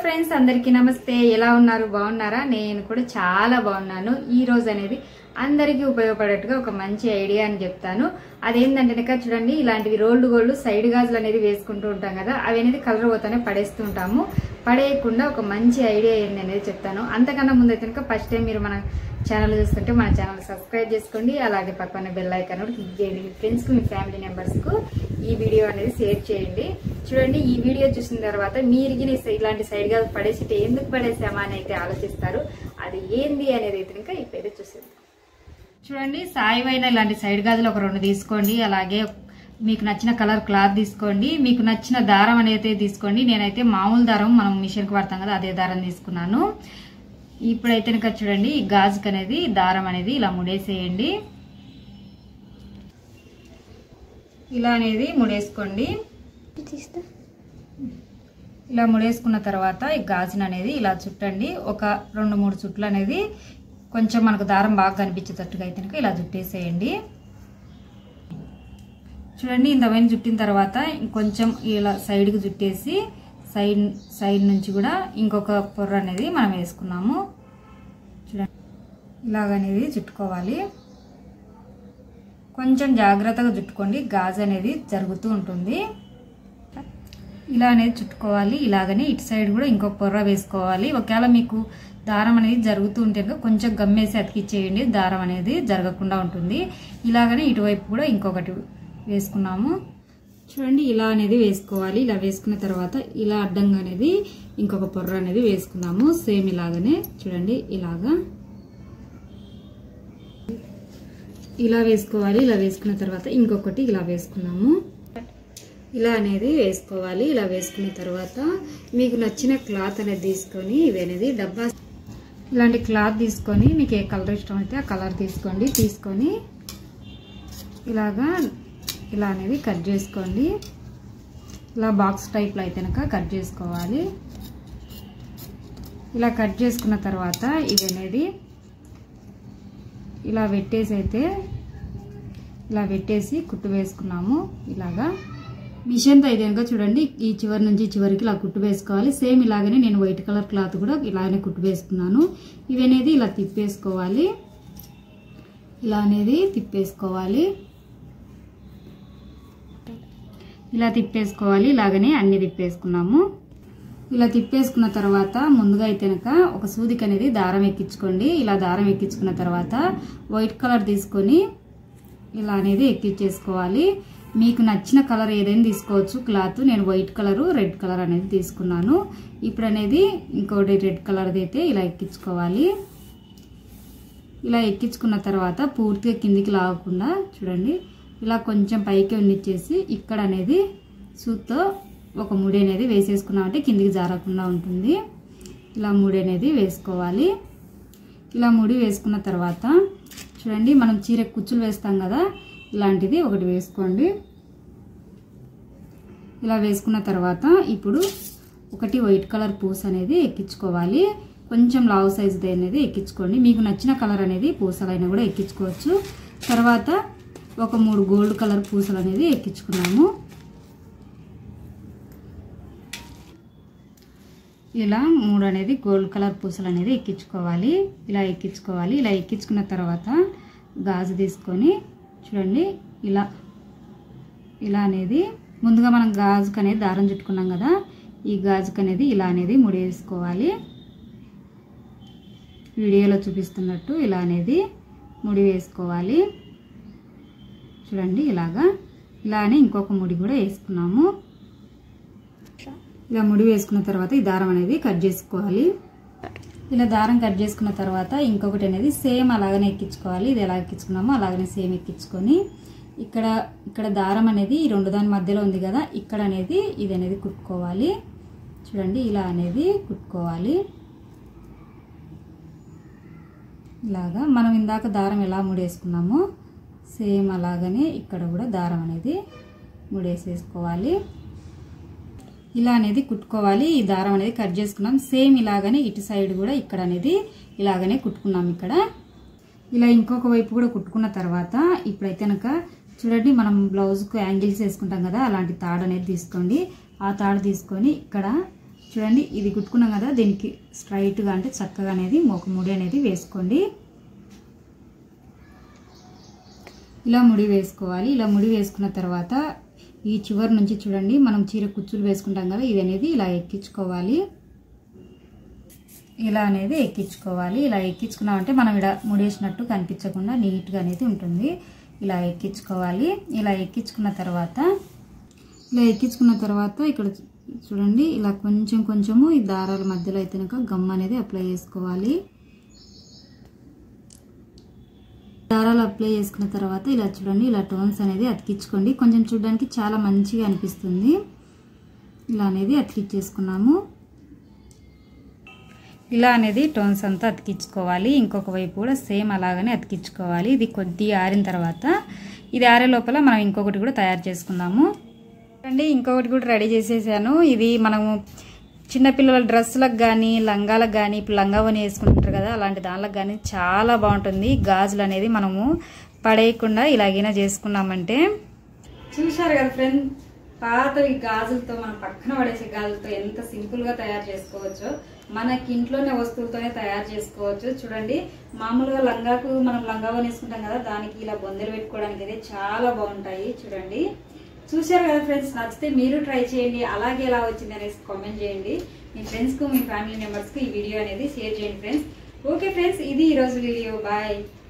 friends అందరికీ నమస్తే ఎలా ఉన్నారు బాగున్నారా నేను కూడా చాలా బాగున్నాను ఈ రోజు అనేది అందరికీ ఉపయోగపడేట్టుగా ఒక మంచి ఐడియా అని చెప్తాను అదేంటంటే కనుక చూడండి ఇలాంటివి రోల్డ్ గోల్డ్ సైడ్ గాజులు అనేది వేసుకుంటూ ఉంటాం కదా అవి అనేది కలర్ పోతానే పడేస్తూ ఉంటాము పడేయకుండా ఒక మంచి ఐడియా ఏంది అనేది చెప్తాను అంతకన్నా ముందు అయితే కనుక ఫస్ట్ టైం మీరు మన ఛానల్ చూస్తుంటే మన ఛానల్ సబ్స్క్రైబ్ చేసుకోండి అలాగే పక్కన బెల్ ఐకాన్ కూడా క్లిక్ చేయండి మీ ఫ్రెండ్స్కి మీ ఫ్యామిలీ మెంబర్స్కు ఈ వీడియో అనేది షేర్ చేయండి చూడండి ఈ వీడియో చూసిన తర్వాత మీరు గిని ఇలాంటి సైడ్ గా పడేసి ఎందుకు పడేసామా అని అయితే ఆలోచిస్తారు అది ఏంది అనేది అయితే ఇంకా ఇప్పుడైతే చూసేది చూడండి సాయివైన ఇలాంటి సైడ్ గాజులు ఒక రెండు తీసుకోండి అలాగే మీకు నచ్చిన కలర్ క్లాత్ తీసుకోండి మీకు నచ్చిన దారం అనేది తీసుకోండి నేనైతే మామూలు దారం మనం మిషన్కి వాడతాం కదా అదే దారం తీసుకున్నాను ఇప్పుడైతే కనుక చూడండి ఈ గాజుకి అనేది దారం అనేది ఇలా ముడేసేయండి ఇలా అనేది ముడేసుకోండి ఇలా ముడేసుకున్న తర్వాత ఈ గాజును అనేది ఇలా చుట్టండి ఒక రెండు మూడు చుట్లు అనేది కొంచెం మనకు దారం బాగా కనిపించేటట్టుగా అయితే కనుక ఇలా చుట్టేసేయండి చూడండి ఇంతమైన చుట్టిన తర్వాత ఇంకొంచెం ఇలా సైడ్కి చుట్టేసి సైడ్ సైడ్ నుంచి కూడా ఇంకొక పొర్ర అనేది మనం వేసుకున్నాము చూడండి ఇలాగనేది చుట్టుకోవాలి కొంచెం జాగ్రత్తగా చుట్టుకోండి గాజు అనేది జరుగుతూ ఉంటుంది ఇలా అనేది చుట్టుకోవాలి ఇలాగనే ఇటు సైడ్ కూడా ఇంకొక పొర్ర వేసుకోవాలి ఒకవేళ మీకు దారం అనేది జరుగుతూ ఉంటే కనుక కొంచెం గమ్మేసి అతికిచ్చేయండి దారం అనేది జరగకుండా ఉంటుంది ఇలాగనే ఇటువైపు కూడా ఇంకొకటి వేసుకున్నాము చూడండి ఇలా అనేది వేసుకోవాలి ఇలా వేసుకున్న తర్వాత ఇలా అడ్డంగా అనేది ఇంకొక పొర్ర అనేది వేసుకున్నాము సేమ్ ఇలాగనే చూడండి ఇలాగా ఇలా వేసుకోవాలి ఇలా వేసుకున్న తర్వాత ఇంకొకటి ఇలా వేసుకున్నాము ఇలా అనేది వేసుకోవాలి ఇలా వేసుకున్న తర్వాత మీకు నచ్చిన క్లాత్ అనేది తీసుకొని ఇవి అనేది డబ్బా ఇలాంటి క్లాత్ తీసుకొని మీకు ఏ కలర్ ఇష్టం అయితే ఆ కలర్ తీసుకోండి తీసుకొని ఇలాగా ఇలా అనేది కట్ చేసుకోండి ఇలా బాక్స్ టైప్లో అయితే కనుక కట్ చేసుకోవాలి ఇలా కట్ చేసుకున్న తర్వాత ఇది అనేది ఇలా పెట్టేసి అయితే ఇలా పెట్టేసి కుట్టు వేసుకున్నాము ఇలాగా మిషన్తో అయితే కనుక చూడండి ఈ చివరి నుంచి చివరికి ఇలా కుట్టు వేసుకోవాలి సేమ్ ఇలాగనే నేను వైట్ కలర్ క్లాత్ కూడా ఇలాగనే కుట్టు వేసుకున్నాను ఇవి అనేది ఇలా తిప్పేసుకోవాలి ఇలా అనేది తిప్పేసుకోవాలి ఇలా తిప్పేసుకోవాలి ఇలాగనే అన్ని తిప్పేసుకున్నాము ఇలా తిప్పేసుకున్న తర్వాత ముందుగా అయితే కనుక ఒక సూదికి అనేది దారం ఎక్కించుకోండి ఇలా దారం ఎక్కించుకున్న తర్వాత వైట్ కలర్ తీసుకొని ఇలా అనేది ఎక్కించేసుకోవాలి మీకు నచ్చిన కలర్ ఏదైనా తీసుకోవచ్చు క్లాత్ నేను వైట్ కలరు రెడ్ కలర్ అనేది తీసుకున్నాను ఇప్పుడు అనేది ఇంకోటి రెడ్ కలర్ది అయితే ఇలా ఎక్కించుకోవాలి ఇలా ఎక్కించుకున్న తర్వాత పూర్తిగా కిందికి లాగకుండా చూడండి ఇలా కొంచెం పైకి ఉన్నిచ్చేసి ఇక్కడ అనేది సూత్తో ఒక ముడి అనేది వేసేసుకున్నామంటే కిందికి జారకుండా ఉంటుంది ఇలా ముడి అనేది వేసుకోవాలి ఇలా ముడి వేసుకున్న తర్వాత చూడండి మనం చీర కుచ్చులు వేస్తాం కదా ఇలాంటిది ఒకటి వేసుకోండి ఇలా వేసుకున్న తర్వాత ఇప్పుడు ఒకటి వైట్ కలర్ పూస అనేది ఎక్కించుకోవాలి కొంచెం లావు సైజుది అనేది ఎక్కించుకోండి మీకు నచ్చిన కలర్ అనేది పూసలైనా కూడా ఎక్కించుకోవచ్చు తర్వాత ఒక మూడు గోల్డ్ కలర్ పూసలు అనేది ఎక్కించుకున్నాము ఇలా మూడు అనేది గోల్డ్ కలర్ పూసలు అనేది ఎక్కించుకోవాలి ఇలా ఎక్కించుకోవాలి ఇలా ఎక్కించుకున్న తర్వాత గాజు తీసుకొని చూడండి ఇలా ఇలా అనేది ముందుగా మనం గాజుకు అనేది దారం చుట్టుకున్నాం కదా ఈ గాజుకు అనేది ఇలా అనేది ముడేసుకోవాలి వీడియోలో చూపిస్తున్నట్టు ఇలా అనేది ముడి వేసుకోవాలి చూడండి ఇలాగా ఇలానే ఇంకొక ముడి కూడా వేసుకున్నాము ఇలా ముడి వేసుకున్న తర్వాత ఈ దారం అనేది కట్ చేసుకోవాలి ఇలా దారం కట్ చేసుకున్న తర్వాత ఇంకొకటి అనేది సేమ్ అలాగనే ఎక్కించుకోవాలి ఇది ఎలా ఎక్కించుకున్నామో అలాగనే సేమ్ ఎక్కించుకొని ఇక్కడ ఇక్కడ దారం అనేది ఈ రెండు దాని మధ్యలో ఉంది కదా ఇక్కడ అనేది ఇది అనేది కుట్టుకోవాలి చూడండి ఇలా అనేది కుట్టుకోవాలి ఇలాగా మనం ఇందాక దారం ఎలా ముడేసుకున్నామో సేమ్ అలాగనే ఇక్కడ కూడా దారం అనేది ముడేసేసుకోవాలి ఇలా అనేది కుట్టుకోవాలి ఈ దారం అనేది కట్ చేసుకున్నాం సేమ్ ఇలాగనే ఇటు సైడ్ కూడా ఇక్కడ అనేది ఇలాగనే కుట్టుకున్నాం ఇక్కడ ఇలా ఇంకొక వైపు కూడా కుట్టుకున్న తర్వాత ఇప్పుడైతే కనుక చూడండి మనం బ్లౌజ్కు యాంగిల్స్ వేసుకుంటాం కదా అలాంటి తాడు అనేది తీసుకోండి ఆ తాడు తీసుకొని ఇక్కడ చూడండి ఇది కుట్టుకున్నాం కదా దీనికి స్ట్రైట్గా అంటే చక్కగా అనేది ఒక ముడి అనేది వేసుకోండి ఇలా ముడి వేసుకోవాలి ఇలా ముడి వేసుకున్న తర్వాత ఈ చివరి నుంచి చూడండి మనం చీర కుచ్చులు వేసుకుంటాం కదా ఇది అనేది ఇలా ఎక్కించుకోవాలి ఇలా అనేది ఎక్కించుకోవాలి ఇలా ఎక్కించుకున్నామంటే మనం ఇలా ముడేసినట్టు కనిపించకుండా నీట్గా అనేది ఉంటుంది ఇలా ఎక్కించుకోవాలి ఇలా ఎక్కించుకున్న తర్వాత ఇలా ఎక్కించుకున్న తర్వాత ఇక్కడ చూడండి ఇలా కొంచెం కొంచెము ఈ దారాల మధ్యలో అయితే కనుక గమ్ అనేది అప్లై చేసుకోవాలి దారాలు అప్లై చేసుకున్న తర్వాత ఇలా చూడండి ఇలా టోన్స్ అనేది అతికించుకోండి కొంచెం చూడడానికి చాలా మంచిగా అనిపిస్తుంది ఇలా అనేది అతికించేసుకున్నాము ఇలా అనేది టోన్స్ అంతా అతికించుకోవాలి ఇంకొక వైపు కూడా సేమ్ అలాగనే అతికించుకోవాలి ఇది కొద్దిగా ఆరిన తర్వాత ఇది ఆరే లోపల మనం ఇంకొకటి కూడా తయారు చేసుకుందాము అండి ఇంకొకటి కూడా రెడీ చేసేసాను ఇది మనము చిన్నపిల్లల డ్రెస్సులకు కానీ లంగాలకు కానీ ఇప్పుడు లంగా ఓని వేసుకుంటారు కదా అలాంటి దానిలకు కానీ చాలా బాగుంటుంది గాజులు అనేది మనము పడేయకుండా ఇలాగైనా చేసుకున్నామంటే చూశారు కదా ఫ్రెండ్ పాత ఈ గాజులతో మనం పక్కన పడేసే గాజులతో ఎంత సింపుల్ గా తయారు చేసుకోవచ్చో మనకి ఇంట్లోనే వస్తువులతోనే తయారు చేసుకోవచ్చు చూడండి మామూలుగా లంగాకు మనం లంగా వేసుకుంటాం కదా దానికి ఇలా బొందలు పెట్టుకోవడానికి అయితే చాలా బాగుంటాయి చూడండి చూశారు కదా ఫ్రెండ్స్ నచ్చితే మీరు ట్రై చేయండి అలాగే ఎలా వచ్చింది అనేసి కామెంట్ చేయండి మీ ఫ్రెండ్స్కు మీ ఫ్యామిలీ మెంబర్స్కి ఈ వీడియో అనేది షేర్ చేయండి ఫ్రెండ్స్ ఓకే ఫ్రెండ్స్ ఇది ఈరోజు వీడియో బాయ్